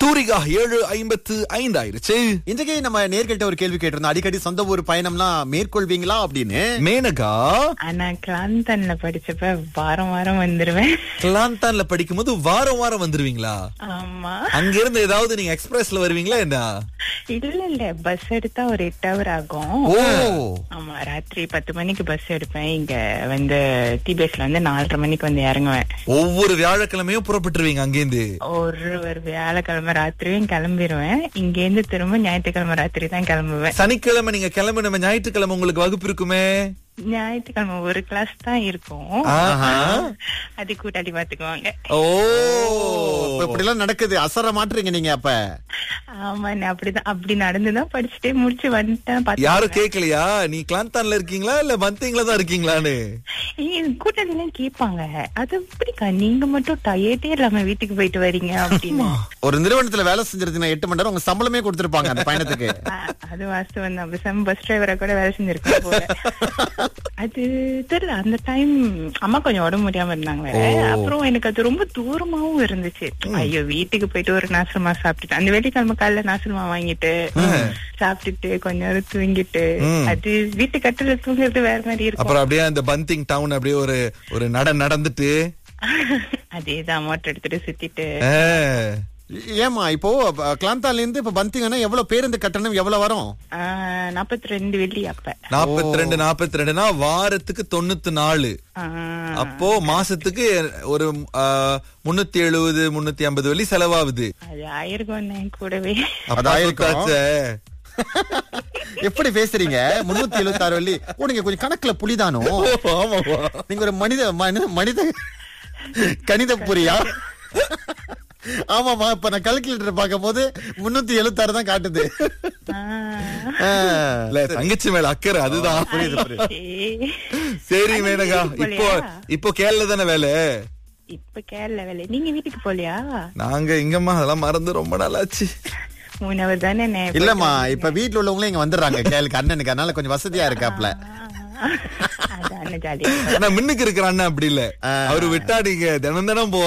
தூரிகா ஏழு ஐம்பத்து ஐந்து ஆயிருச்சு இன்றைக்கு நம்ம நேர்கிட்ட ஒரு கேள்வி கேட்டிருந்தோம் அடிக்கடி சொந்த ஊர் பயணம்லாம் மேற்கொள்வீங்களா அப்படின்னு மேனகா ஆனா கிளாந்தன்ல படிச்சப்ப வாரம் வாரம் வந்துருவேன் கிளாந்தான்ல படிக்கும்போது வாரம் வாரம் வந்துருவீங்களா ஆமா அங்க இருந்து ஏதாவது நீங்க எக்ஸ்பிரஸ்ல வருவீங்களா என்ன இல்ல இல்ல பஸ் எடுத்தா ஒரு எட்டு ஹவர் ஆகும் ஓ ஆமா ராத்திரி பத்து மணிக்கு பஸ் எடுப்பேன் இங்க வந்து டிபிஎஸ்ல வந்து நாலரை மணிக்கு வந்து இறங்குவேன் ஒவ்வொரு வியாழக்கிழமையும் புறப்பட்டுருவீங்க அங்கேருந்து ஒரு ஒரு வியாழக்கிழமை ராத்திரியும் கிளம்பிடுவேன் இங்க இருந்து திரும்ப ஞாயிற்றுக்கிழமை ராத்திரி தான் கிளம்புவேன் சனிக்கிழமை நீங்க கிளம்புன ஞாயிற்றுக்கிழமை உங்களுக்கு வகுப்பு இருக்குமே ஞாயிற்றுக்கிழமை ஒரு கிளாஸ் தான் இருக்கும் ஆஹா. அது கூட்டாளி பாத்துக்குவாங்க ஓ இப்ப இப்படி எல்லாம் நடக்குது அசர மாட்டுறீங்க நீங்க அப்ப ஆமா நான் அப்படிதான் அப்படி நடந்துதான் படிச்சுட்டே முடிச்சு வந்துட்டேன் பாத்துக்கோங்க. யாரும் கேக்கலையா நீ கிளாந்தான்ல இருக்கீங்களா இல்ல மந்திங்ல தான் இருக்கீங்களான்னு ஏய், கூட்டாளி எல்லாம் கேட்பாங்க அது எப்படிக்கா நீங்க மட்டும் டயர்டே இல்லாம வீட்டுக்கு போயிட்டு வரீங்க அப்படின்னு ஒரு நிறுவனத்துல வேலை செஞ்சிருந்தீங்கன்னா எட்டு மணி நேரம் உங்க சம்பளமே கொடுத்திருப்பாங்க அந்த பயணத்துக்கு ஆ, அது வாஸ்தவம் தான் பேசாம பஸ் டிரைவரா கூட வேலை செஞ்சிருக்கேன் போல அது தெரியல அந்த டைம் அம்மா கொஞ்சம் உடம்பு முடியாம இருந்தாங்க வேற. அப்புறம் எனக்கு அது ரொம்ப தூரமாவும் இருந்துச்சு ஐயோ வீட்டுக்கு போயிட்டு ஒரு நாசமா சாப்பிட்டுட்டு அந்த வெள்ளிக்கிழமை காலையில நாசமா வாங்கிட்டு சாப்பிட்டுட்டு கொஞ்ச நேரம் தூங்கிட்டு ம். அது வீட்டு கட்டில தூங்குறது வேற மாதிரி இருக்கும் அப்புறம் அப்படியே அந்த பந்திங் டவுன் அப்படியே ஒரு ஒரு நட நடந்துட்டு அதேதான் மோட்டர் எடுத்துட்டு சுத்திட்டு ஆ. ஏமா இப்போ கிளாந்தால இருந்து இப்ப பந்திங்கன்னா எவ்வளவு பேருந்து கட்டணம் எவ்வளவு வரும் நாப்பத்தி ரெண்டு வெள்ளி அப்ப நாப்பத்தி ரெண்டு நாப்பத்தி ரெண்டுனா வாரத்துக்கு தொண்ணூத்தி நாலு ஆ, அப்போ மாசத்துக்கு ஒரு ஆ, முன்னூத்தி எழுபது முன்னூத்தி ஐம்பது வெள்ளி செலவாகுது அது ஆயிருக்கும் கூடவே அப்பா அதாயிருக்கும். சுத்தாச்சே. எப்படி பேசுறீங்க முன்னூத்தி எழுபத்தி ஆறு வள்ளி ஓ நீங்க கொஞ்சம் கணக்குல புலிதானோ ஆமாவா நீங்க ஒரு மனித மனி- மனித கணித புரியா ஆமாமா இப்ப நான் கால்குலேட்டர் பார்க்கும் போது முன்னூத்தி எழுபத்தாறு தான் காட்டுது ஆ. ஆ. இல்ல தங்கச்சி மேல அக்கறை அதுதான் சரி. சரி அது மேனகா வீட்டுக்கு இப்போ போலையா? இப்போ கேரள தானே வேலை இப்ப கேரள வேலை நீங்க வீட்டுக்கு போலியா நாங்க இங்கம்மா அதெல்லாம் மறந்து ரொம்ப நாளாச்சு மூணு அவர் தானே நே- இல்லம்மா இப்ப வீட்டுல உள்ளவங்களே இங்க வந்துடுறாங்க கேளுக்கு அண்ணனுக்கு அதனால கொஞ்சம் வசதியா இருக்காப்ல அதான் ஜாலியா ஆனா முன்னுக்கு இருக்கிற அண்ணன் அப்படி இல்ல அவரு விட்டா நீங்க தினம் தினம் போ